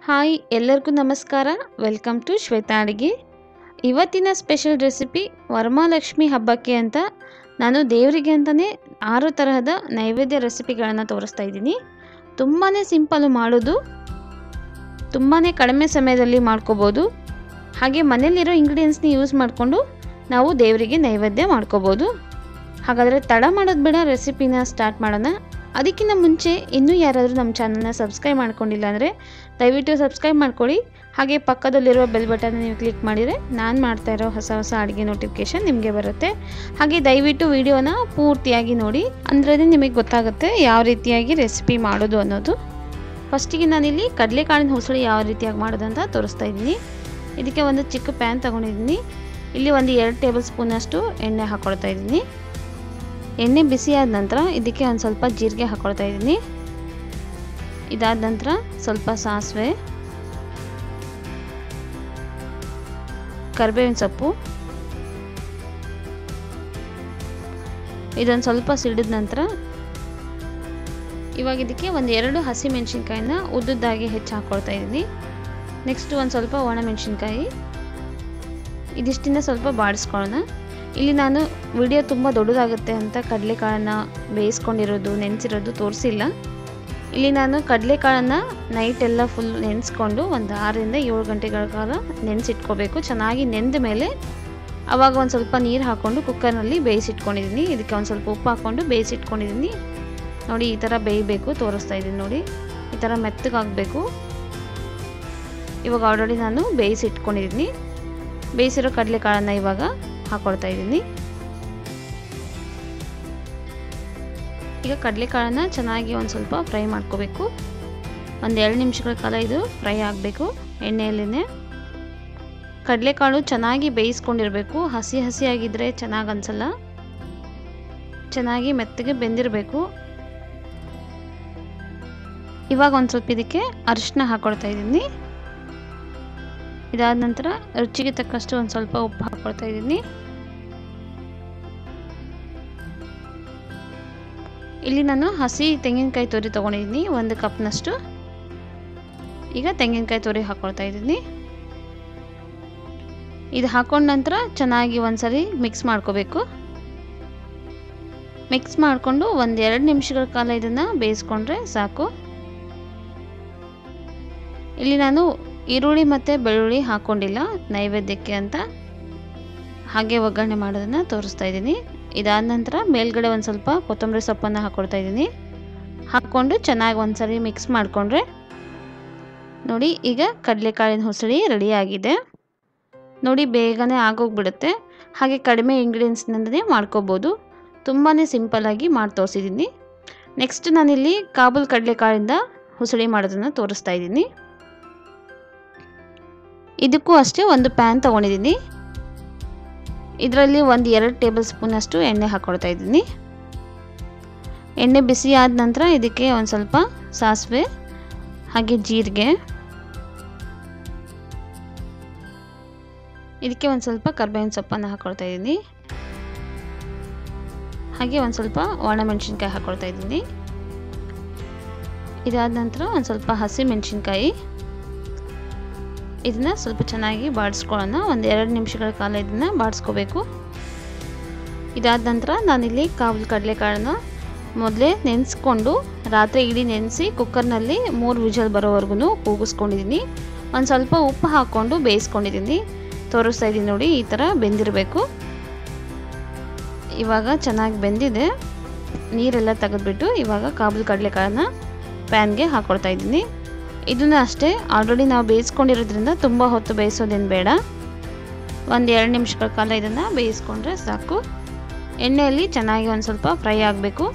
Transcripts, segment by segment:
hi ಎಲ್ಲರಿಗೂ ನಮಸ್ಕಾರ welcome to Shweta ಅಡುಗೆ ಇವತ್ತಿನ ಸ್ಪೆಷಲ್ ರೆಸಿಪಿ ವರಮಹಾಲಕ್ಷ್ಮಿ ಹಬ್ಬಕ್ಕೆ ಅಂತ ನಾನು ದೇವರಿಗೆ ಅಂತಲೇ ಆರು ತರಹದ ನೈವೇದ್ಯ ರೆಸಿಪಿಗಳನ್ನು ತೋರಿಸ್ತಾ ಇದ್ದೀನಿ ತುಂಬಾ ಸಿಂಪಲ್ಲು ಮಾಡೋದು ತುಂಬಾ ಕಡಿಮೆ ಸಮಯದಲ್ಲಿ ಮಾಡ್ಕೋಬೋದು ಹಾಗೆ ಮನೇಲಿರೋ ಇಂಗ್ರೀಡಿಯೆಂಟ್ಸ್ನ ಯೂಸ್ ಮಾಡಿಕೊಂಡು ನಾವು ದೇವರಿಗೆ ನೈವೇದ್ಯ ಮಾಡ್ಕೋಬೋದು ಹಾಗಾದರೆ ತಡ ಮಾಡೋದು ಬೇಡ ರೆಸಿಪಿನ ಸ್ಟಾರ್ಟ್ ಮಾಡೋಣ ಅದಕ್ಕಿಂತ ಮುಂಚೆ ಇನ್ನೂ ಯಾರಾದರೂ ನಮ್ಮ ಚಾನಲ್ನ ಸಬ್ಸ್ಕ್ರೈಬ್ ಮಾಡ್ಕೊಂಡಿಲ್ಲ ಅಂದರೆ ದಯವಿಟ್ಟು ಸಬ್ಸ್ಕ್ರೈಬ್ ಮಾಡ್ಕೊಳ್ಳಿ ಹಾಗೆ ಪಕ್ಕದಲ್ಲಿರುವ ಬೆಲ್ ಬಟನ್ ನೀವು ಕ್ಲಿಕ್ ಮಾಡಿದರೆ ನಾನು ಮಾಡ್ತಾ ಇರೋ ಹೊಸ ಹೊಸ ಅಡುಗೆ ನೋಟಿಫಿಕೇಷನ್ ನಿಮಗೆ ಬರುತ್ತೆ ಹಾಗೆ ದಯವಿಟ್ಟು ವಿಡಿಯೋನ ಪೂರ್ತಿಯಾಗಿ ನೋಡಿ ಅಂದ್ರೆ ನಿಮಗೆ ಗೊತ್ತಾಗುತ್ತೆ ಯಾವ ರೀತಿಯಾಗಿ ರೆಸಿಪಿ ಮಾಡೋದು ಅನ್ನೋದು ಫಸ್ಟಿಗೆ ನಾನಿಲ್ಲಿ ಕಡಲೆಕಾಳಿನ ಹುಸುಳಿ ಯಾವ ರೀತಿಯಾಗಿ ಮಾಡೋದು ಅಂತ ತೋರಿಸ್ತಾ ಇದ್ದೀನಿ ಇದಕ್ಕೆ ಒಂದು ಚಿಕ್ಕ ಪ್ಯಾನ್ ತೊಗೊಂಡಿದ್ದೀನಿ ಇಲ್ಲಿ ಒಂದು ಎರಡು ಟೇಬಲ್ ಸ್ಪೂನಷ್ಟು ಎಣ್ಣೆ ಹಾಕ್ಕೊಳ್ತಾ ಇದ್ದೀನಿ ಎಣ್ಣೆ ಬಿಸಿ ಆದ ನಂತರ ಇದಕ್ಕೆ ಒಂದು ಸ್ವಲ್ಪ ಜೀರಿಗೆ ಹಾಕ್ಕೊಳ್ತಾ ಇದ್ದೀನಿ ಇದಾದ ನಂತರ ಸ್ವಲ್ಪ ಸಾಸಿವೆ ಕರಿಬೇವಿನ ಸೊಪ್ಪು ಇದೊಂದು ಸ್ವಲ್ಪ ಸಿಡಿದ ನಂತರ ಇವಾಗ ಇದಕ್ಕೆ ಒಂದು ಎರಡು ಹಸಿ ಮೆಣಸಿನ್ಕಾಯಿನ ಉದ್ದುದ್ದಾಗಿ ಹೆಚ್ಚು ಹಾಕ್ಕೊಳ್ತಾ ಇದ್ದೀನಿ ನೆಕ್ಸ್ಟ್ ಒಂದು ಸ್ವಲ್ಪ ಒಣ ಮೆಣಸಿನ್ಕಾಯಿ ಇದಿಷ್ಟಿಂದ ಸ್ವಲ್ಪ ಬಾಡಿಸ್ಕೊಳ್ಳೋಣ ಇಲ್ಲಿ ನಾನು ವಿಡಿಯೋ ತುಂಬ ದೊಡ್ಡದಾಗುತ್ತೆ ಅಂತ ಕಡಲೆಕಾಳನ್ನು ಬೇಯಿಸ್ಕೊಂಡಿರೋದು ನೆನೆಸಿರೋದು ತೋರಿಸಿಲ್ಲ ಇಲ್ಲಿ ನಾನು ಕಡಲೆಕಾಳನ್ನು ನೈಟ್ ಎಲ್ಲ ಫುಲ್ ನೆನೆಸ್ಕೊಂಡು ಒಂದು ಆರರಿಂದ ಏಳು ಗಂಟೆಗಳ ಕಾಲ ನೆನೆಸಿಟ್ಕೋಬೇಕು ಚೆನ್ನಾಗಿ ನೆಂದ ಮೇಲೆ ಆವಾಗ ಒಂದು ಸ್ವಲ್ಪ ನೀರು ಹಾಕ್ಕೊಂಡು ಕುಕ್ಕರ್ನಲ್ಲಿ ಬೇಯಿಸಿಟ್ಕೊಂಡಿದ್ದೀನಿ ಇದಕ್ಕೆ ಒಂದು ಸ್ವಲ್ಪ ಉಪ್ಪು ಹಾಕ್ಕೊಂಡು ಬೇಯಿಸಿಟ್ಕೊಂಡಿದ್ದೀನಿ ನೋಡಿ ಈ ಥರ ಬೇಯಬೇಕು ತೋರಿಸ್ತಾ ಇದ್ದೀನಿ ನೋಡಿ ಈ ಥರ ಮೆತ್ತಗಾಗಬೇಕು ಇವಾಗ ಆಲ್ರೆಡಿ ನಾನು ಬೇಯಿಸಿಟ್ಕೊಂಡಿದ್ದೀನಿ ಬೇಯಿಸಿರೋ ಕಡಲೆಕಾಳನ್ನು ಇವಾಗ ಹಾಕ್ಕೊಳ್ತಾ ಇದ್ದೀನಿ ಈಗ ಕಡಲೆಕಾಳನ್ನು ಚೆನ್ನಾಗಿ ಒಂದು ಸ್ವಲ್ಪ ಫ್ರೈ ಮಾಡ್ಕೋಬೇಕು ಒಂದು ಎರಡು ನಿಮಿಷಗಳ ಕಾಲ ಇದು ಫ್ರೈ ಆಗಬೇಕು ಎಣ್ಣೆಯಲ್ಲೇ ಕಡಲೆಕಾಳು ಚೆನ್ನಾಗಿ ಬೇಯಿಸ್ಕೊಂಡಿರಬೇಕು ಹಸಿ ಹಸಿಯಾಗಿದ್ದರೆ ಚೆನ್ನಾಗಿ ಅನಿಸಲ್ಲ ಚೆನ್ನಾಗಿ ಮೆತ್ತಗೆ ಬೆಂದಿರಬೇಕು ಇವಾಗ ಒಂದು ಸ್ವಲ್ಪ ಇದಕ್ಕೆ ಅರಿಶಿನ ಹಾಕ್ಕೊಳ್ತಾ ಇದ್ದೀನಿ ಇದಾದ ನಂತರ ರುಚಿಗೆ ತಕ್ಕಷ್ಟು ಒಂದು ಸ್ವಲ್ಪ ಉಪ್ಪು ಹಾಕ್ಕೊಳ್ತಾ ಇದ್ದೀನಿ ಇಲ್ಲಿ ನಾನು ಹಸಿ ತೆಂಗಿನಕಾಯಿ ತುರಿ ತೊಗೊಂಡಿದ್ದೀನಿ ಒಂದು ಕಪ್ನಷ್ಟು ಈಗ ತೆಂಗಿನಕಾಯಿ ತುರಿ ಹಾಕ್ಕೊಳ್ತಾ ಇದ್ದೀನಿ ಇದು ಹಾಕೊಂಡ ನಂತರ ಚೆನ್ನಾಗಿ ಒಂದ್ಸರಿ ಮಿಕ್ಸ್ ಮಾಡ್ಕೋಬೇಕು ಮಿಕ್ಸ್ ಮಾಡಿಕೊಂಡು ಒಂದು ಎರಡು ನಿಮಿಷಗಳ ಕಾಲ ಇದನ್ನು ಬೇಯಿಸ್ಕೊಂಡ್ರೆ ಸಾಕು ಇಲ್ಲಿ ನಾನು ಈರುಳ್ಳಿ ಮತ್ತು ಬೆಳ್ಳುಳ್ಳಿ ಹಾಕ್ಕೊಂಡಿಲ್ಲ ನೈವೇದ್ಯಕ್ಕೆ ಅಂತ ಹಾಗೆ ಒಗ್ಗರಣೆ ಮಾಡೋದನ್ನು ತೋರಿಸ್ತಾ ಇದ್ದೀನಿ ಇದಾದ ನಂತರ ಮೇಲ್ಗಡೆ ಒಂದು ಸ್ವಲ್ಪ ಕೊತ್ತಂಬರಿ ಸೊಪ್ಪನ್ನು ಹಾಕ್ಕೊಳ್ತಾ ಇದ್ದೀನಿ ಹಾಕ್ಕೊಂಡು ಚೆನ್ನಾಗಿ ಒಂದ್ಸರಿ ಮಿಕ್ಸ್ ಮಾಡಿಕೊಂಡ್ರೆ ನೋಡಿ ಈಗ ಕಡಲೆಕಾಳಿನ ಹುಸಳಿ ರೆಡಿಯಾಗಿದೆ ನೋಡಿ ಬೇಗನೆ ಆಗೋಗ್ಬಿಡುತ್ತೆ ಹಾಗೆ ಕಡಿಮೆ ಇಂಗ್ರೀಡಿಯೆಂಟ್ಸ್ನಿಂದಲೇ ಮಾಡ್ಕೋಬೋದು ತುಂಬಾ ಸಿಂಪಲ್ಲಾಗಿ ಮಾಡಿ ತೋರಿಸಿದ್ದೀನಿ ನೆಕ್ಸ್ಟ್ ನಾನಿಲ್ಲಿ ಕಾಬೂಲ್ ಕಡಲೆಕಾಳಿಂದ ಹುಸಳಿ ಮಾಡೋದನ್ನು ತೋರಿಸ್ತಾ ಇದ್ದೀನಿ ಇದಕ್ಕೂ ಅಷ್ಟೇ ಒಂದು ಪ್ಯಾನ್ ತೊಗೊಂಡಿದ್ದೀನಿ ಇದರಲ್ಲಿ ಒಂದು ಎರಡು ಟೇಬಲ್ ಸ್ಪೂನಷ್ಟು ಎಣ್ಣೆ ಹಾಕ್ಕೊಳ್ತಾ ಇದ್ದೀನಿ ಎಣ್ಣೆ ಬಿಸಿ ಆದ ನಂತರ ಇದಕ್ಕೆ ಒಂದು ಸ್ವಲ್ಪ ಸಾಸಿವೆ ಹಾಗೆ ಜೀರಿಗೆ ಇದಕ್ಕೆ ಒಂದು ಸ್ವಲ್ಪ ಕರ್ಬೇವಿನ ಸೊಪ್ಪನ್ನು ಹಾಕ್ಕೊಳ್ತಾ ಇದ್ದೀನಿ ಹಾಗೆ ಒಂದು ಸ್ವಲ್ಪ ಒಣಮೆಣಸಿನ್ಕಾಯಿ ಹಾಕ್ಕೊಳ್ತಾ ಇದ್ದೀನಿ ಇದಾದ ನಂತರ ಒಂದು ಸ್ವಲ್ಪ ಹಸಿ ಮೆಣಸಿನ್ಕಾಯಿ ಇದನ್ನು ಸ್ವಲ್ಪ ಚೆನ್ನಾಗಿ ಬಾಡಿಸ್ಕೊಳ್ಳೋಣ ಒಂದು ಎರಡು ನಿಮಿಷಗಳ ಕಾಲ ಇದನ್ನು ಬಾಡಿಸ್ಕೋಬೇಕು ಇದಾದ ನಂತರ ನಾನಿಲ್ಲಿ ಕಾವಲು ಕಡಲೆಕಾಳನ್ನು ಮೊದಲೇ ನೆನೆಸ್ಕೊಂಡು ರಾತ್ರಿ ಇಡೀ ನೆನೆಸಿ ಕುಕ್ಕರ್ನಲ್ಲಿ ಮೂರು ವಿಜಲ್ ಬರೋವರೆಗೂ ಕೂಗಿಸ್ಕೊಂಡಿದ್ದೀನಿ ಒಂದು ಸ್ವಲ್ಪ ಉಪ್ಪು ಹಾಕ್ಕೊಂಡು ಬೇಯಿಸ್ಕೊಂಡಿದ್ದೀನಿ ತೋರಿಸ್ತಾ ಇದ್ದೀನಿ ನೋಡಿ ಈ ಥರ ಬೆಂದಿರಬೇಕು ಇವಾಗ ಚೆನ್ನಾಗಿ ಬೆಂದಿದೆ ನೀರೆಲ್ಲ ತೆಗೆದ್ಬಿಟ್ಟು ಇವಾಗ ಕಾಬೂಲ್ ಕಡಲೆಕಾಳನ್ನು ಪ್ಯಾನ್ಗೆ ಹಾಕ್ಕೊಳ್ತಾ ಇದ್ದೀನಿ ಇದನ್ನು ಅಷ್ಟೇ ಆಲ್ರೆಡಿ ನಾವು ಬೇಯಿಸ್ಕೊಂಡಿರೋದ್ರಿಂದ ತುಂಬ ಹೊತ್ತು ಬೇಯಿಸೋದೇನು ಬೇಡ ಒಂದು ಎರಡು ನಿಮಿಷಗಳ ಕಾಲ ಇದನ್ನು ಬೇಯಿಸ್ಕೊಂಡ್ರೆ ಸಾಕು ಎಣ್ಣೆಯಲ್ಲಿ ಚೆನ್ನಾಗಿ ಒಂದು ಸ್ವಲ್ಪ ಫ್ರೈ ಆಗಬೇಕು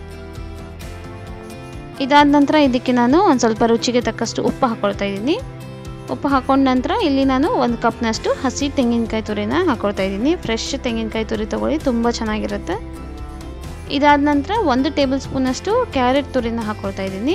ಇದಾದ ನಂತರ ಇದಕ್ಕೆ ನಾನು ಒಂದು ಸ್ವಲ್ಪ ರುಚಿಗೆ ತಕ್ಕಷ್ಟು ಉಪ್ಪು ಹಾಕ್ಕೊಳ್ತಾ ಇದ್ದೀನಿ ಉಪ್ಪು ಹಾಕೊಂಡ ನಂತರ ಇಲ್ಲಿ ನಾನು ಒಂದು ಕಪ್ನಷ್ಟು ಹಸಿ ತೆಂಗಿನಕಾಯಿ ತುರಿನ ಹಾಕ್ಕೊಳ್ತಾ ಇದ್ದೀನಿ ಫ್ರೆಶ್ ತೆಂಗಿನಕಾಯಿ ತುರಿ ತೊಗೊಳ್ಳಿ ತುಂಬ ಚೆನ್ನಾಗಿರುತ್ತೆ ಇದಾದ ನಂತರ ಒಂದು ಟೇಬಲ್ ಸ್ಪೂನಷ್ಟು ಕ್ಯಾರೆಟ್ ತುರಿನ ಹಾಕ್ಕೊಳ್ತಾ ಇದ್ದೀನಿ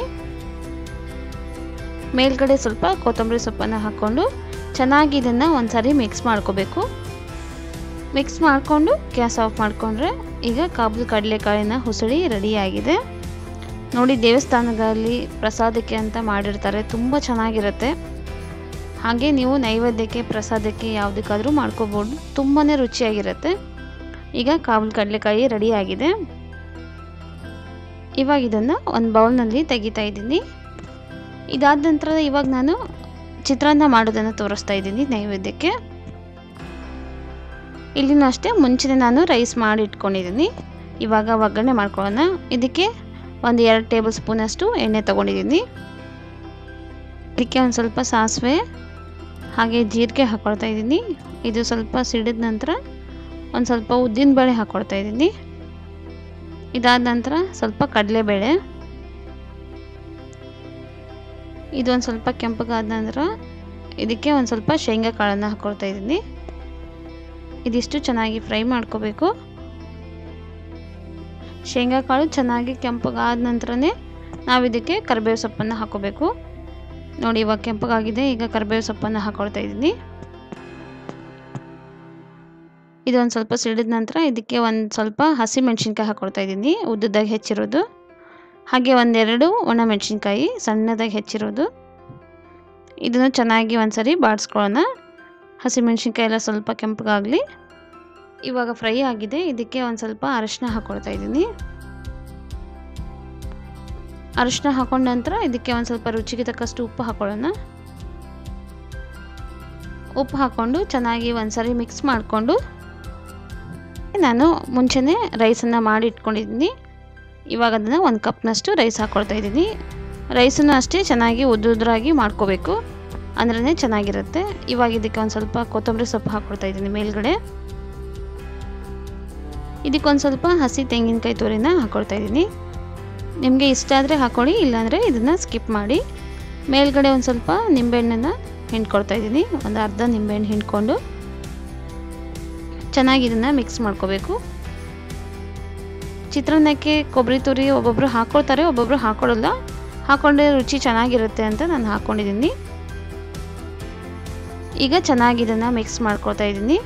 ಮೇಲ್ಗಡೆ ಸ್ವಲ್ಪ ಕೊತ್ತಂಬರಿ ಸೊಪ್ಪನ್ನು ಹಾಕ್ಕೊಂಡು ಚೆನ್ನಾಗಿ ಇದನ್ನು ಒಂದು ಸಾರಿ ಮಿಕ್ಸ್ ಮಾಡ್ಕೋಬೇಕು ಮಿಕ್ಸ್ ಮಾಡಿಕೊಂಡು ಗ್ಯಾಸ್ ಆಫ್ ಮಾಡಿಕೊಂಡ್ರೆ ಈಗ ಕಾಬೂಲ್ ಕಡಲೆಕಾಳಿನ ಹುಸಳಿ ರೆಡಿಯಾಗಿದೆ ನೋಡಿ ದೇವಸ್ಥಾನಗಳಲ್ಲಿ ಪ್ರಸಾದಕ್ಕೆ ಅಂತ ಮಾಡಿರ್ತಾರೆ ತುಂಬ ಚೆನ್ನಾಗಿರುತ್ತೆ ಹಾಗೆ ನೀವು ನೈವೇದ್ಯಕ್ಕೆ ಪ್ರಸಾದಕ್ಕೆ ಯಾವುದಕ್ಕಾದರೂ ಮಾಡ್ಕೋಬೋದು ತುಂಬಾ ರುಚಿಯಾಗಿರುತ್ತೆ ಈಗ ಕಾಬೂಲ್ ಕಡಲೆಕಾಯಿ ರೆಡಿ ಆಗಿದೆ ಇವಾಗ ಇದನ್ನು ಒಂದು ಬೌಲ್ನಲ್ಲಿ ತೆಗಿತಾ ಇದ್ದೀನಿ ಇದಾದ ನಂತರ ಇವಾಗ ನಾನು ಚಿತ್ರಾನ್ನ ಮಾಡೋದನ್ನು ತೋರಿಸ್ತಾ ಇದ್ದೀನಿ ನೈವೇದ್ಯಕ್ಕೆ ಇಲ್ಲಿನೂ ಅಷ್ಟೇ ಮುಂಚೆನೇ ನಾನು ರೈಸ್ ಮಾಡಿ ಇಟ್ಕೊಂಡಿದ್ದೀನಿ ಇವಾಗ ಒಗ್ಗರಣೆ ಮಾಡ್ಕೊಳ್ಳೋಣ ಇದಕ್ಕೆ ಒಂದು ಎರಡು ಟೇಬಲ್ ಸ್ಪೂನಷ್ಟು ಎಣ್ಣೆ ತೊಗೊಂಡಿದ್ದೀನಿ ಇದಕ್ಕೆ ಒಂದು ಸ್ವಲ್ಪ ಸಾಸಿವೆ ಹಾಗೆ ಜೀರಿಗೆ ಹಾಕ್ಕೊಳ್ತಾ ಇದ್ದೀನಿ ಇದು ಸ್ವಲ್ಪ ಸಿಡಿದ ನಂತರ ಒಂದು ಸ್ವಲ್ಪ ಉದ್ದಿನಬೇಳೆ ಹಾಕ್ಕೊಳ್ತಾ ಇದ್ದೀನಿ ಇದಾದ ನಂತರ ಸ್ವಲ್ಪ ಕಡಲೆಬೇಳೆ ಇದೊಂದು ಸ್ವಲ್ಪ ಕೆಂಪಗಾದ ನಂತರ ಇದಕ್ಕೆ ಒಂದು ಸ್ವಲ್ಪ ಶೇಂಗಾ ಕಾಳನ್ನು ಹಾಕ್ಕೊಳ್ತಾ ಇದ್ದೀನಿ ಇದಿಷ್ಟು ಚೆನ್ನಾಗಿ ಫ್ರೈ ಮಾಡ್ಕೋಬೇಕು ಶೇಂಗಾ ಕಾಳು ಚೆನ್ನಾಗಿ ಕೆಂಪಗಾದ ನಂತರನೇ ನಾವು ಇದಕ್ಕೆ ಕರಿಬೇವು ಸೊಪ್ಪನ್ನು ಹಾಕೋಬೇಕು ನೋಡಿ ಇವಾಗ ಕೆಂಪಗಾಗಿದೆ ಈಗ ಕರಿಬೇವು ಸೊಪ್ಪನ್ನು ಹಾಕೊಳ್ತಾ ಇದ್ದೀನಿ ಇದೊಂದು ಸ್ವಲ್ಪ ಸಿಡಿದ ನಂತರ ಇದಕ್ಕೆ ಒಂದು ಸ್ವಲ್ಪ ಹಸಿ ಮೆಣಸಿನ್ಕಾಯಿ ಹಾಕ್ಕೊಳ್ತಾ ಇದ್ದೀನಿ ಉದ್ದುದಾಗಿ ಹೆಚ್ಚಿರೋದು ಹಾಗೆ ಒಂದೆರಡು ಒಣ ಮೆಣಸಿನ್ಕಾಯಿ ಸಣ್ಣದಾಗಿ ಹೆಚ್ಚಿರೋದು ಇದನ್ನು ಚೆನ್ನಾಗಿ ಒಂದ್ಸರಿ ಬಾಡಿಸ್ಕೊಳ್ಳೋಣ ಹಸಿಮೆಣ್ಸಿನ್ಕಾಯಿ ಎಲ್ಲ ಸ್ವಲ್ಪ ಕೆಂಪಗಾಗಲಿ ಇವಾಗ ಫ್ರೈ ಆಗಿದೆ ಇದಕ್ಕೆ ಒಂದು ಸ್ವಲ್ಪ ಅರಶಿನ ಹಾಕ್ಕೊಳ್ತಾ ಇದ್ದೀನಿ ಅರಶಿನ ಹಾಕೊಂಡ ನಂತರ ಇದಕ್ಕೆ ಒಂದು ಸ್ವಲ್ಪ ರುಚಿಗೆ ತಕ್ಕಷ್ಟು ಉಪ್ಪು ಹಾಕೊಳ್ಳೋಣ ಉಪ್ಪು ಹಾಕ್ಕೊಂಡು ಚೆನ್ನಾಗಿ ಒಂದ್ಸರಿ ಮಿಕ್ಸ್ ಮಾಡಿಕೊಂಡು ನಾನು ಮುಂಚೆನೇ ರೈಸನ್ನು ಮಾಡಿ ಇಟ್ಕೊಂಡಿದ್ದೀನಿ ಇವಾಗ ಅದನ್ನು ಒಂದು ಕಪ್ನಷ್ಟು ರೈಸ್ ಹಾಕ್ಕೊಳ್ತಾ ಇದ್ದೀನಿ ರೈಸನ್ನು ಅಷ್ಟೇ ಚೆನ್ನಾಗಿ ಉದ್ದುದ್ರಾಗಿ ಮಾಡ್ಕೋಬೇಕು ಅಂದ್ರೇ ಚೆನ್ನಾಗಿರುತ್ತೆ ಇವಾಗ ಇದಕ್ಕೆ ಒಂದು ಸ್ವಲ್ಪ ಕೊತ್ತಂಬರಿ ಸೊಪ್ಪು ಹಾಕ್ಕೊಳ್ತಾ ಇದ್ದೀನಿ ಮೇಲ್ಗಡೆ ಇದಕ್ಕೊಂದು ಸ್ವಲ್ಪ ಹಸಿ ತೆಂಗಿನಕಾಯಿ ತುರಿನ ಹಾಕ್ಕೊಳ್ತಾ ಇದ್ದೀನಿ ನಿಮಗೆ ಇಷ್ಟ ಆದರೆ ಹಾಕ್ಕೊಳ್ಳಿ ಇಲ್ಲಾಂದರೆ ಇದನ್ನು ಸ್ಕಿಪ್ ಮಾಡಿ ಮೇಲ್ಗಡೆ ಒಂದು ಸ್ವಲ್ಪ ನಿಂಬೆಹಣ್ಣನ್ನು ಹಿಂಡ್ಕೊಳ್ತಾ ಇದ್ದೀನಿ ಒಂದು ಅರ್ಧ ನಿಂಬೆಹಣ್ಣು ಹಿಂಡ್ಕೊಂಡು ಚೆನ್ನಾಗಿ ಇದನ್ನು ಮಿಕ್ಸ್ ಮಾಡ್ಕೋಬೇಕು ಚಿತ್ರಾನ್ನಕ್ಕೆ ಕೊಬ್ಬರಿ ತುರಿ ಒಬ್ಬೊಬ್ಬರು ಹಾಕ್ಕೊಳ್ತಾರೆ ಒಬ್ಬೊಬ್ಬರು ಹಾಕ್ಕೊಳ್ಳಲ್ಲ ಹಾಕ್ಕೊಂಡ್ರೆ ರುಚಿ ಚೆನ್ನಾಗಿರುತ್ತೆ ಅಂತ ನಾನು ಹಾಕ್ಕೊಂಡಿದ್ದೀನಿ ಈಗ ಚೆನ್ನಾಗಿ ಇದನ್ನು ಮಿಕ್ಸ್ ಮಾಡ್ಕೊಳ್ತಾ ಇದ್ದೀನಿ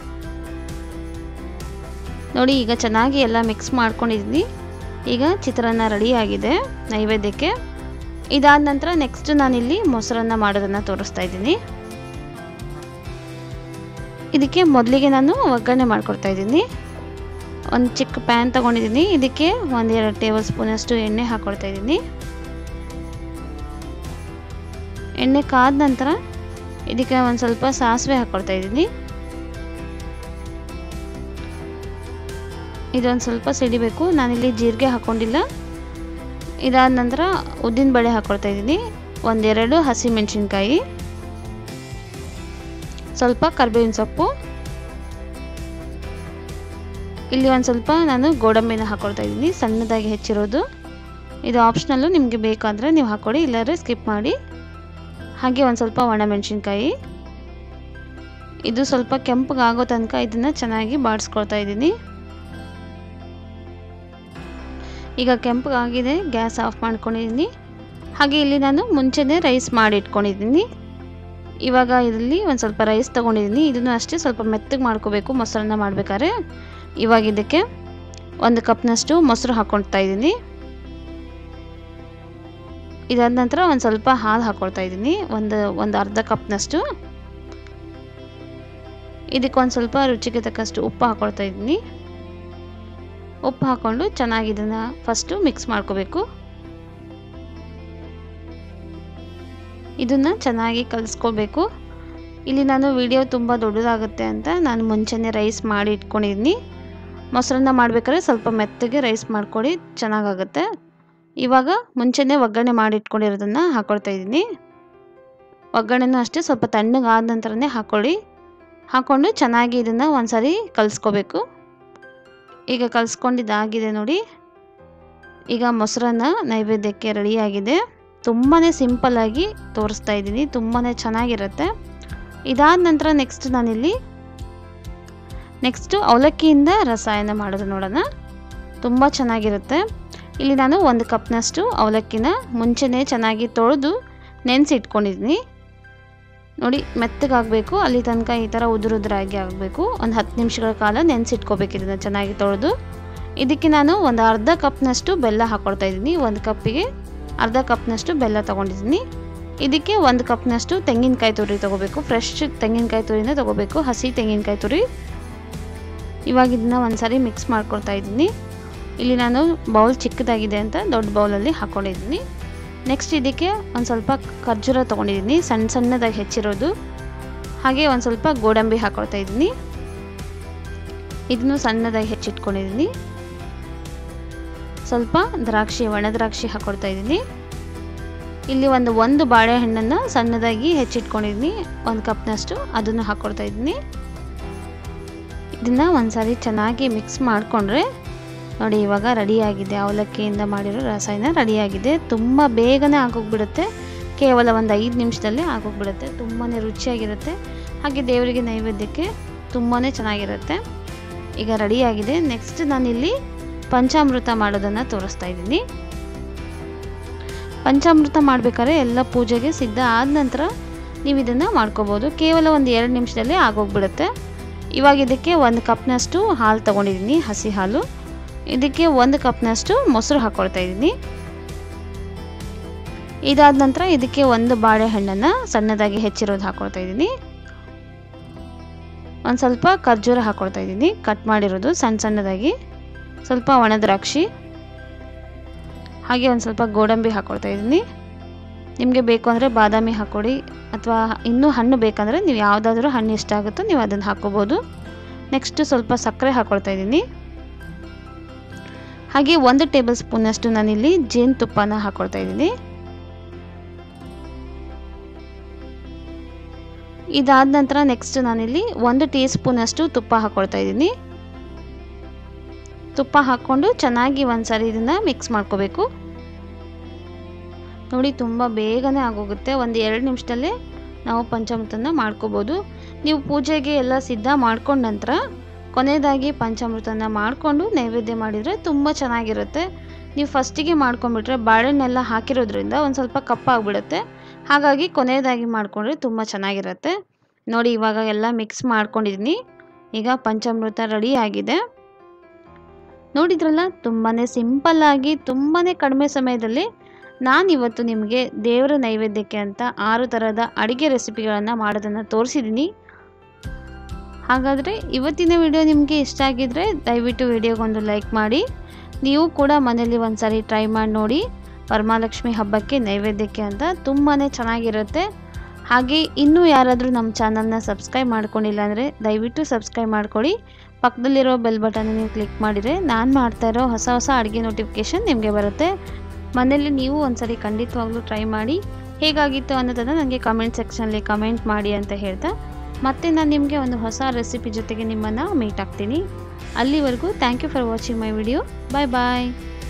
ನೋಡಿ ಈಗ ಚೆನ್ನಾಗಿ ಎಲ್ಲ ಮಿಕ್ಸ್ ಮಾಡ್ಕೊಂಡಿದ್ದೀನಿ ಈಗ ಚಿತ್ರಾನ್ನ ರೆಡಿ ಆಗಿದೆ ನೈವೇದ್ಯಕ್ಕೆ ಇದಾದ ನಂತರ ನೆಕ್ಸ್ಟ್ ನಾನಿಲ್ಲಿ ಮೊಸರನ್ನ ಮಾಡೋದನ್ನು ತೋರಿಸ್ತಾ ಇದ್ದೀನಿ ಇದಕ್ಕೆ ಮೊದಲಿಗೆ ನಾನು ಒಗ್ಗರಣೆ ಮಾಡ್ಕೊಳ್ತಾ ಇದ್ದೀನಿ ಒಂದು ಚಿಕ್ಕ ಪ್ಯಾನ್ ತೊಗೊಂಡಿದ್ದೀನಿ ಇದಕ್ಕೆ ಒಂದೆರಡು ಟೇಬಲ್ ಸ್ಪೂನಷ್ಟು ಎಣ್ಣೆ ಹಾಕ್ಕೊಳ್ತಾ ಇದ್ದೀನಿ ಎಣ್ಣೆ ಕಾದ ನಂತರ ಇದಕ್ಕೆ ಒಂದು ಸ್ವಲ್ಪ ಸಾಸಿವೆ ಹಾಕ್ಕೊಳ್ತಾ ಇದ್ದೀನಿ ಇದೊಂದು ಸ್ವಲ್ಪ ಸಿಡಿಬೇಕು ನಾನಿಲ್ಲಿ ಜೀರಿಗೆ ಹಾಕ್ಕೊಂಡಿಲ್ಲ ಇದಾದ ನಂತರ ಉದ್ದಿನ ಬೇಳೆ ಹಾಕ್ಕೊಳ್ತಾ ಇದ್ದೀನಿ ಒಂದೆರಡು ಹಸಿ ಮೆಣಸಿನ್ಕಾಯಿ ಸ್ವಲ್ಪ ಕರ್ಬೇವಿನ ಸೊಪ್ಪು ಇಲ್ಲಿ ಒಂದು ಸ್ವಲ್ಪ ನಾನು ಗೋಡಂಬಿನ ಹಾಕ್ಕೊಳ್ತಾ ಇದ್ದೀನಿ ಸಣ್ಣದಾಗಿ ಹೆಚ್ಚಿರೋದು ಇದು ಆಪ್ಷನಲ್ಲು ನಿಮಗೆ ಬೇಕಾದರೆ ನೀವು ಹಾಕ್ಕೊಳ್ಳಿ ಇಲ್ಲಾಂದರೆ ಸ್ಕಿಪ್ ಮಾಡಿ ಹಾಗೆ ಒಂದು ಸ್ವಲ್ಪ ಒಣಮೆಣಸಿನ್ಕಾಯಿ ಇದು ಸ್ವಲ್ಪ ಕೆಂಪಗಾಗೋ ತನಕ ಇದನ್ನು ಚೆನ್ನಾಗಿ ಬಾಡಿಸ್ಕೊಳ್ತಾ ಇದ್ದೀನಿ ಈಗ ಕೆಂಪಗಾಗಿದೆ ಗ್ಯಾಸ್ ಆಫ್ ಮಾಡ್ಕೊಂಡಿದ್ದೀನಿ ಹಾಗೆ ಇಲ್ಲಿ ನಾನು ಮುಂಚೆನೇ ರೈಸ್ ಮಾಡಿ ಇಟ್ಕೊಂಡಿದ್ದೀನಿ ಇವಾಗ ಇದರಲ್ಲಿ ಒಂದು ಸ್ವಲ್ಪ ರೈಸ್ ತೊಗೊಂಡಿದ್ದೀನಿ ಇದನ್ನು ಅಷ್ಟೇ ಸ್ವಲ್ಪ ಮೆತ್ತಗೆ ಮಾಡ್ಕೋಬೇಕು ಮೊಸರನ್ನ ಮಾಡಬೇಕಾದ್ರೆ ಇವಾಗ ಇದಕ್ಕೆ ಒಂದು ಕಪ್ನಷ್ಟು ಮೊಸರು ಹಾಕ್ಕೊಳ್ತಾ ಇದ್ದೀನಿ ಇದಾದ ನಂತರ ಒಂದು ಸ್ವಲ್ಪ ಹಾಲು ಹಾಕ್ಕೊಳ್ತಾ ಇದ್ದೀನಿ ಒಂದು ಒಂದು ಅರ್ಧ ಕಪ್ನಷ್ಟು ಇದಕ್ಕೆ ಒಂದು ಸ್ವಲ್ಪ ರುಚಿಗೆ ತಕ್ಕಷ್ಟು ಉಪ್ಪು ಹಾಕ್ಕೊಳ್ತಾ ಇದ್ದೀನಿ ಉಪ್ಪು ಹಾಕ್ಕೊಂಡು ಚೆನ್ನಾಗಿ ಇದನ್ನು ಫಸ್ಟು ಮಿಕ್ಸ್ ಮಾಡ್ಕೋಬೇಕು ಇದನ್ನು ಚೆನ್ನಾಗಿ ಕಲಿಸ್ಕೋಬೇಕು ಇಲ್ಲಿ ನಾನು ವಿಡಿಯೋ ತುಂಬ ದೊಡ್ಡದಾಗುತ್ತೆ ಅಂತ ನಾನು ಮುಂಚೆನೇ ರೈಸ್ ಮಾಡಿ ಇಟ್ಕೊಂಡಿದ್ದೀನಿ ಮೊಸರನ್ನ ಮಾಡಬೇಕಾದ್ರೆ ಸ್ವಲ್ಪ ಮೆತ್ತಗೆ ರೈಸ್ ಮಾಡ್ಕೊಳ್ಳಿ ಚೆನ್ನಾಗಾಗುತ್ತೆ ಇವಾಗ ಮುಂಚೆನೇ ಒಗ್ಗರಣೆ ಮಾಡಿ ಇಟ್ಕೊಂಡಿರೋದನ್ನು ಹಾಕ್ಕೊಳ್ತಾ ಇದ್ದೀನಿ ಒಗ್ಗರಣೆನೂ ಅಷ್ಟೇ ಸ್ವಲ್ಪ ತಣ್ಣಗಾದ ನಂತರನೇ ಹಾಕ್ಕೊಳ್ಳಿ ಹಾಕ್ಕೊಂಡು ಚೆನ್ನಾಗಿ ಇದನ್ನು ಒಂದ್ಸರಿ ಕಲಿಸ್ಕೋಬೇಕು ಈಗ ಕಲಿಸ್ಕೊಂಡಿದ್ದಾಗಿದೆ ನೋಡಿ ಈಗ ಮೊಸರನ್ನ ನೈವೇದ್ಯಕ್ಕೆ ರೆಡಿಯಾಗಿದೆ ತುಂಬಾ ಸಿಂಪಲ್ಲಾಗಿ ತೋರಿಸ್ತಾ ಇದ್ದೀನಿ ತುಂಬಾ ಚೆನ್ನಾಗಿರುತ್ತೆ ಇದಾದ ನಂತರ ನೆಕ್ಸ್ಟ್ ನಾನಿಲ್ಲಿ ನೆಕ್ಸ್ಟು ಅವಲಕ್ಕಿಯಿಂದ ರಸಾಯನ ಮಾಡೋದು ನೋಡೋಣ ತುಂಬ ಚೆನ್ನಾಗಿರುತ್ತೆ ಇಲ್ಲಿ ನಾನು ಒಂದು ಕಪ್ನಷ್ಟು ಅವಲಕ್ಕಿನ ಮುಂಚೆನೇ ಚೆನ್ನಾಗಿ ತೊಳೆದು ನೆನೆಸಿ ಇಟ್ಕೊಂಡಿದ್ದೀನಿ ನೋಡಿ ಮೆತ್ತಗಾಗಬೇಕು ಅಲ್ಲಿ ತನಕ ಈ ಥರ ಉದುರುದ್ರಾಗಿ ಆಗಬೇಕು ಒಂದು ಹತ್ತು ನಿಮಿಷಗಳ ಕಾಲ ನೆನೆಸಿಟ್ಕೋಬೇಕು ಇದನ್ನು ಚೆನ್ನಾಗಿ ತೊಳೆದು ಇದಕ್ಕೆ ನಾನು ಒಂದು ಅರ್ಧ ಕಪ್ನಷ್ಟು ಬೆಲ್ಲ ಹಾಕ್ಕೊಳ್ತಾ ಇದ್ದೀನಿ ಒಂದು ಕಪ್ಪಿಗೆ ಅರ್ಧ ಕಪ್ನಷ್ಟು ಬೆಲ್ಲ ತೊಗೊಂಡಿದ್ದೀನಿ ಇದಕ್ಕೆ ಒಂದು ಕಪ್ನಷ್ಟು ತೆಂಗಿನಕಾಯಿ ತುರಿ ತೊಗೋಬೇಕು ಫ್ರೆಶ್ ತೆಂಗಿನಕಾಯಿ ತುರಿನ ತೊಗೋಬೇಕು ಹಸಿ ತೆಂಗಿನಕಾಯಿ ತುರಿ ಇವಾಗ ಇದನ್ನ ಒಂದ್ಸರಿ ಮಿಕ್ಸ್ ಮಾಡ್ಕೊಳ್ತಾ ಇದ್ದೀನಿ ಇಲ್ಲಿ ನಾನು ಬೌಲ್ ಚಿಕ್ಕದಾಗಿದೆ ಅಂತ ದೊಡ್ಡ ಬೌಲಲ್ಲಿ ಹಾಕ್ಕೊಂಡಿದ್ದೀನಿ ನೆಕ್ಸ್ಟ್ ಇದಕ್ಕೆ ಒಂದು ಸ್ವಲ್ಪ ಖರ್ಜೂರ ತೊಗೊಂಡಿದ್ದೀನಿ ಸಣ್ಣ ಸಣ್ಣದಾಗಿ ಹೆಚ್ಚಿರೋದು ಹಾಗೆ ಒಂದು ಸ್ವಲ್ಪ ಗೋಡಂಬಿ ಹಾಕ್ಕೊಳ್ತಾ ಇದ್ದೀನಿ ಇದನ್ನು ಸಣ್ಣದಾಗಿ ಹೆಚ್ಚಿಟ್ಕೊಂಡಿದ್ದೀನಿ ಸ್ವಲ್ಪ ದ್ರಾಕ್ಷಿ ಒಣ ದ್ರಾಕ್ಷಿ ಹಾಕ್ಕೊಳ್ತಾ ಇದ್ದೀನಿ ಇಲ್ಲಿ ಒಂದು ಒಂದು ಬಾಳೆಹಣ್ಣನ್ನು ಸಣ್ಣದಾಗಿ ಹೆಚ್ಚಿಟ್ಕೊಂಡಿದ್ದೀನಿ ಒಂದು ಕಪ್ನಷ್ಟು ಅದನ್ನು ಹಾಕ್ಕೊಳ್ತಾ ಇದ್ದೀನಿ ಇದನ್ನು ಒಂದ್ಸಾರಿ ಚೆನ್ನಾಗಿ ಮಿಕ್ಸ್ ಮಾಡಿಕೊಂಡ್ರೆ ನೋಡಿ ಇವಾಗ ರೆಡಿಯಾಗಿದೆ ಅವಲಕ್ಕಿಯಿಂದ ಮಾಡಿರೋ ರಸಾಯನ ರೆಡಿಯಾಗಿದೆ ತುಂಬ ಬೇಗನೆ ಆಗೋಗ್ಬಿಡುತ್ತೆ ಕೇವಲ ಒಂದು ಐದು ನಿಮಿಷದಲ್ಲಿ ಆಗೋಗ್ಬಿಡುತ್ತೆ ತುಂಬಾ ರುಚಿಯಾಗಿರುತ್ತೆ ಹಾಗೆ ದೇವರಿಗೆ ನೈವೇದ್ಯಕ್ಕೆ ತುಂಬಾ ಚೆನ್ನಾಗಿರುತ್ತೆ ಈಗ ರೆಡಿಯಾಗಿದೆ ನೆಕ್ಸ್ಟ್ ನಾನಿಲ್ಲಿ ಪಂಚಾಮೃತ ಮಾಡೋದನ್ನು ತೋರಿಸ್ತಾ ಇದ್ದೀನಿ ಪಂಚಾಮೃತ ಮಾಡಬೇಕಾದ್ರೆ ಎಲ್ಲ ಪೂಜೆಗೆ ಸಿದ್ಧ ಆದ ನಂತರ ನೀವು ಇದನ್ನು ಮಾಡ್ಕೋಬೋದು ಕೇವಲ ಒಂದು ಎರಡು ನಿಮಿಷದಲ್ಲಿ ಆಗೋಗ್ಬಿಡುತ್ತೆ ಇವಾಗ ಇದಕ್ಕೆ ಒಂದು ಕಪ್ನಷ್ಟು ಹಾಲು ತೊಗೊಂಡಿದ್ದೀನಿ ಹಸಿ ಹಾಲು ಇದಕ್ಕೆ ಒಂದು ಕಪ್ನಷ್ಟು ಮೊಸರು ಹಾಕ್ಕೊಳ್ತಾ ಇದ್ದೀನಿ ಇದಾದ ನಂತರ ಇದಕ್ಕೆ ಒಂದು ಬಾಳೆಹಣ್ಣನ್ನು ಸಣ್ಣದಾಗಿ ಹೆಚ್ಚಿರೋದು ಹಾಕ್ಕೊಳ್ತಾ ಇದ್ದೀನಿ ಒಂದು ಸ್ವಲ್ಪ ಖರ್ಜೂರ ಹಾಕ್ಕೊಳ್ತಾ ಇದ್ದೀನಿ ಕಟ್ ಮಾಡಿರೋದು ಸಣ್ಣ ಸಣ್ಣದಾಗಿ ಸ್ವಲ್ಪ ಒಣ ದ್ರಾಕ್ಷಿ ಹಾಗೆ ಒಂದು ಸ್ವಲ್ಪ ಗೋಡಂಬಿ ಹಾಕ್ಕೊಳ್ತಾ ಇದ್ದೀನಿ ನಿಮಗೆ ಬೇಕು ಅಂದರೆ ಬಾದಾಮಿ ಹಾಕ್ಕೊಡಿ ಅಥವಾ ಇನ್ನೂ ಹಣ್ಣು ಬೇಕಂದರೆ ನೀವು ಯಾವುದಾದ್ರೂ ಹಣ್ಣು ಇಷ್ಟ ಆಗುತ್ತೋ ನೀವು ಅದನ್ನು ಹಾಕ್ಕೋಬೋದು ನೆಕ್ಸ್ಟ್ ಸ್ವಲ್ಪ ಸಕ್ಕರೆ ಹಾಕ್ಕೊಳ್ತಾ ಇದ್ದೀನಿ ಹಾಗೆ ಒಂದು ಟೇಬಲ್ ಸ್ಪೂನಷ್ಟು ನಾನಿಲ್ಲಿ ಜೇನುತುಪ್ಪನ ಹಾಕ್ಕೊಳ್ತಾ ಇದ್ದೀನಿ ಇದಾದ ನಂತರ ನೆಕ್ಸ್ಟ್ ನಾನಿಲ್ಲಿ ಒಂದು ಟೀ ಸ್ಪೂನಷ್ಟು ತುಪ್ಪ ಹಾಕ್ಕೊಳ್ತಾ ಇದ್ದೀನಿ ತುಪ್ಪ ಹಾಕ್ಕೊಂಡು ಚೆನ್ನಾಗಿ ಒಂದ್ಸರಿ ಇದನ್ನು ಮಿಕ್ಸ್ ಮಾಡ್ಕೋಬೇಕು ನೋಡಿ ತುಂಬ ಬೇಗನೆ ಆಗೋಗುತ್ತೆ ಒಂದು ಎರಡು ನಿಮಿಷದಲ್ಲೇ ನಾವು ಪಂಚಾಮೃತನ ಮಾಡ್ಕೋಬೋದು ನೀವು ಪೂಜೆಗೆ ಎಲ್ಲ ಸಿದ್ಧ ಮಾಡ್ಕೊಂಡ ನಂತರ ಕೊನೆಯದಾಗಿ ಪಂಚಾಮೃತನ ಮಾಡಿಕೊಂಡು ನೈವೇದ್ಯ ಮಾಡಿದರೆ ತುಂಬ ಚೆನ್ನಾಗಿರುತ್ತೆ ನೀವು ಫಸ್ಟಿಗೆ ಮಾಡ್ಕೊಂಡ್ಬಿಟ್ರೆ ಬಾಳೆಹಣ್ಣೆಲ್ಲ ಹಾಕಿರೋದ್ರಿಂದ ಒಂದು ಸ್ವಲ್ಪ ಕಪ್ಪಾಗ್ಬಿಡುತ್ತೆ ಹಾಗಾಗಿ ಕೊನೆಯದಾಗಿ ಮಾಡಿಕೊಂಡ್ರೆ ತುಂಬ ಚೆನ್ನಾಗಿರುತ್ತೆ ನೋಡಿ ಇವಾಗ ಎಲ್ಲ ಮಿಕ್ಸ್ ಮಾಡ್ಕೊಂಡಿದ್ದೀನಿ ಈಗ ಪಂಚಾಮೃತ ರೆಡಿ ಆಗಿದೆ ನೋಡಿದ್ರಲ್ಲ ತುಂಬಾ ಸಿಂಪಲ್ಲಾಗಿ ತುಂಬಾ ಕಡಿಮೆ ಸಮಯದಲ್ಲಿ ನಾನಿವತ್ತು ನಿಮಗೆ ದೇವರ ನೈವೇದ್ಯಕ್ಕೆ ಅಂತ ಆರು ಥರದ ಅಡುಗೆ ರೆಸಿಪಿಗಳನ್ನು ಮಾಡೋದನ್ನು ತೋರಿಸಿದ್ದೀನಿ ಹಾಗಾದರೆ ಇವತ್ತಿನ ವಿಡಿಯೋ ನಿಮಗೆ ಇಷ್ಟ ಆಗಿದ್ದರೆ ದಯವಿಟ್ಟು ವಿಡಿಯೋಗೊಂದು ಲೈಕ್ ಮಾಡಿ ನೀವು ಕೂಡ ಮನೇಲಿ ಒಂದು ಸಾರಿ ಟ್ರೈ ಮಾಡಿ ನೋಡಿ ವರಮಹಾಲಕ್ಷ್ಮಿ ಹಬ್ಬಕ್ಕೆ ನೈವೇದ್ಯಕ್ಕೆ ಅಂತ ತುಂಬಾ ಚೆನ್ನಾಗಿರುತ್ತೆ ಹಾಗೆ ಇನ್ನೂ ಯಾರಾದರೂ ನಮ್ಮ ಚಾನಲ್ನ ಸಬ್ಸ್ಕ್ರೈಬ್ ಮಾಡ್ಕೊಂಡಿಲ್ಲ ಅಂದರೆ ದಯವಿಟ್ಟು ಸಬ್ಸ್ಕ್ರೈಬ್ ಮಾಡ್ಕೊಳ್ಳಿ ಪಕ್ಕದಲ್ಲಿರೋ ಬೆಲ್ ಬಟನ್ ನೀವು ಕ್ಲಿಕ್ ಮಾಡಿದರೆ ನಾನು ಮಾಡ್ತಾ ಇರೋ ಹೊಸ ಹೊಸ ಅಡುಗೆ ನೋಟಿಫಿಕೇಷನ್ ನಿಮಗೆ ಬರುತ್ತೆ ಮನೇಲಿ ನೀವು ಒಂದ್ಸರಿ ಖಂಡಿತವಾಗ್ಲೂ ಟ್ರೈ ಮಾಡಿ ಹೇಗಾಗಿತ್ತು ಅನ್ನೋದನ್ನು ನನಗೆ ಕಮೆಂಟ್ ಸೆಕ್ಷನಲ್ಲಿ ಕಮೆಂಟ್ ಮಾಡಿ ಅಂತ ಹೇಳ್ತಾ ಮತ್ತೆ ನಾನು ನಿಮಗೆ ಒಂದು ಹೊಸ ರೆಸಿಪಿ ಜೊತೆಗೆ ನಿಮ್ಮನ್ನು ಮೀಟ್ ಆಗ್ತೀನಿ ಅಲ್ಲಿವರೆಗೂ thank you for watching my video bye bye